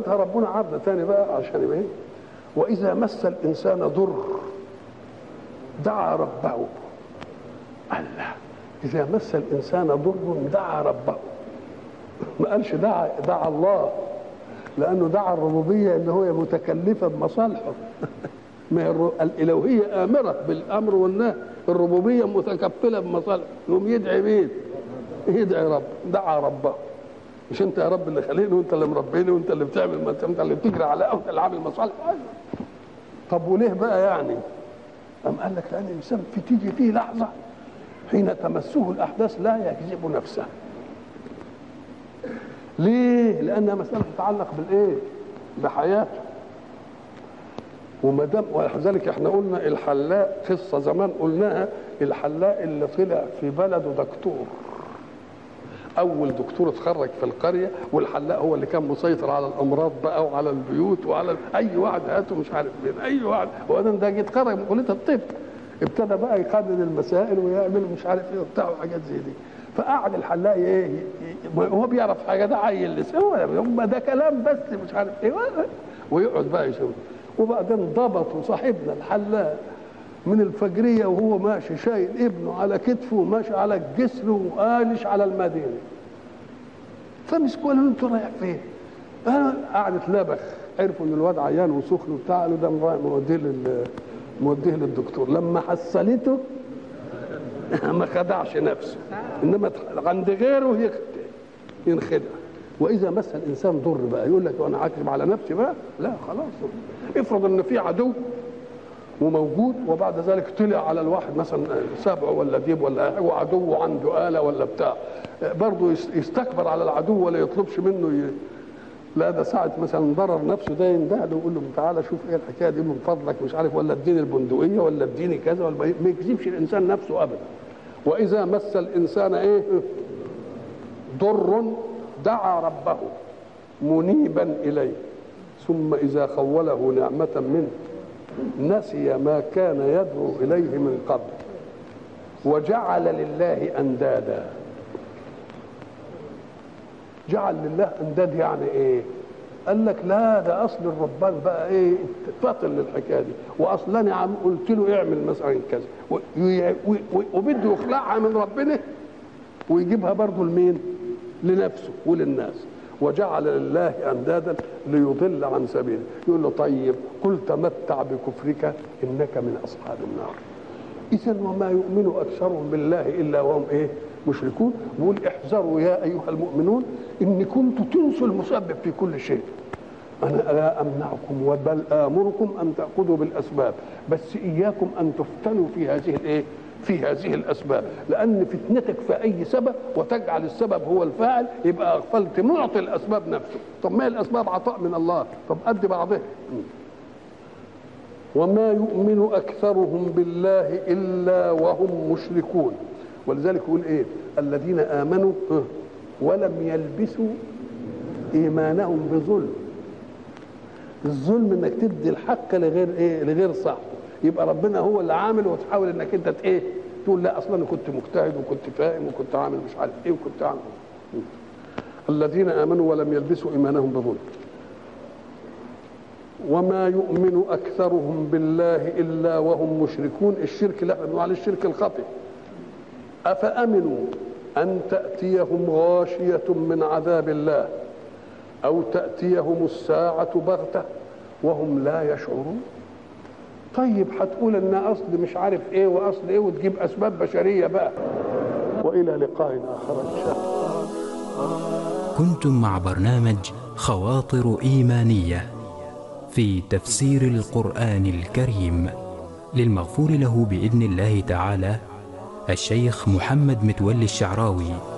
عرضها ربنا عرض تاني بقى عشان يبقى إيه؟ واذا مس الانسان ضر دعا ربه الله اذا مس الانسان ضر دعا ربه ما قالش دعا دعا الله لانه دعا الربوبيه اللي هو متكلفه بمصالحه ما هي الر- الالوهيه امره بالامر والنهي الربوبيه متكفله بمصالحه يقوم يدعي مين؟ يدعي رب دعا ربه مش انت يا رب اللي خليني وانت اللي مربيني وانت اللي بتعمل ما انت انت اللي بتجري على وانت اللي عامل مصالح أيوة. طب وليه بقى يعني؟ أم قال لك لأن الإنسان في تيجي فيه لحظة حين تمسه الأحداث لا يكذب نفسه. ليه؟ لأنها مسألة تتعلق بالإيه؟ بحياته. وما دام ولذلك احنا قلنا الحلاق قصة زمان قلناها الحلاق اللي طلع في بلده دكتور. اول دكتور اتخرج في القريه والحلاق هو اللي كان مسيطر على الامراض بقى وعلى البيوت وعلى اي واحد هاته مش عارف مين اي واحد وبعدين ده جه اتخرج من كليه الطب ابتدى بقى يقنن المسائل ويعمل مش عارف ايه وبتاع وحاجات زي دي فقعد الحلاق ايه ي- ي- هو بيعرف حاجه ده عيل لسه هو هم ده كلام بس مش عارف ايه ويقعد بقى يشوف وبعدين ضبطوا صاحبنا الحلاق من الفجريه وهو ماشي شايل ابنه على كتفه وماشي على الجسر وقالش على المدينه فمسكوا قالوا له انت رايح فين؟ قال قعدت لبخ عرفوا ان الواد عيان وسخن وبتاع قالوا ده رايح موديه لل موديه للدكتور لما حصلته ما خدعش نفسه انما عند غيره يخ- ينخدع واذا مس الانسان ضر بقى يقول لك وانا عاكب على نفسي بقى لا خلاص افرض ان في عدو وموجود وبعد ذلك طلع على الواحد مثلا سبع ولا ديب ولا حاجة وعدو عنده آلة ولا بتاع برضه يس- يستكبر على العدو ولا يطلبش منه ي... لا ده ساعة مثلا ضرر نفسه ده ينده له ويقول له تعالى شوف ايه الحكايه دي من فضلك مش عارف ولا اديني البندقيه ولا اديني كذا ولا ما- ما يكذبش الانسان نفسه ابدا واذا مس الانسان ايه ضر دعا ربه منيبا اليه ثم اذا خوله نعمه منه نسي ما كان يدعو اليه من قبل وجعل لله اندادا جعل لله انداد يعني ايه قال لك لا ده اصل الربان بقى ايه فاطن للحكايه دي واصلا يا عم قلت له اعمل مثلا كذا و- و- و- وبده يخلعها من ربنا ويجيبها برضه لمين لنفسه وللناس وجعل لله اندادا ليضل عن سبيله يقول له طيب قل تمتع بكفرك انك من اصحاب النار اذا وما يؤمن اكثرهم بالله الا وهم ايه مشركون بيقول احذروا يا ايها المؤمنون ان كنتم تنسوا المسبب في كل شيء انا لا امنعكم بل امركم ان تاخذوا بالاسباب بس اياكم ان تفتنوا في هذه الايه في هذه الاسباب لان فتنتك في اي سبب وتجعل السبب هو الفاعل يبقى اغفلت معطي الاسباب نفسه طب ما هي الاسباب عطاء من الله طب قد بعضها وما يؤمن اكثرهم بالله الا وهم مشركون ولذلك يقول ايه الذين امنوا ها، ولم يلبسوا ايمانهم بظلم الظلم انك تدي الحق لغير ايه لغير صاحبه يبقى ربنا هو اللي عامل وتحاول انك انت ت- ايه تقول لا اصلا انا كنت مجتهد وكنت فاهم وكنت عامل مش عارف ايه وكنت عامل الذين امنوا ولم يلبسوا ايمانهم بظلم وما يؤمن اكثرهم بالله الا وهم مشركون الشرك لا بنقول عليه الشرك الخفي افامنوا ان تاتيهم غاشيه من عذاب الله او تاتيهم الساعه بغته وهم لا يشعرون طيب هتقول ان اصل مش عارف ايه واصل ايه وتجيب اسباب بشريه بقى والى لقاء اخر ان شاء الله كنتم مع برنامج خواطر ايمانيه في تفسير القران الكريم للمغفور له باذن الله تعالى الشيخ محمد متولي الشعراوي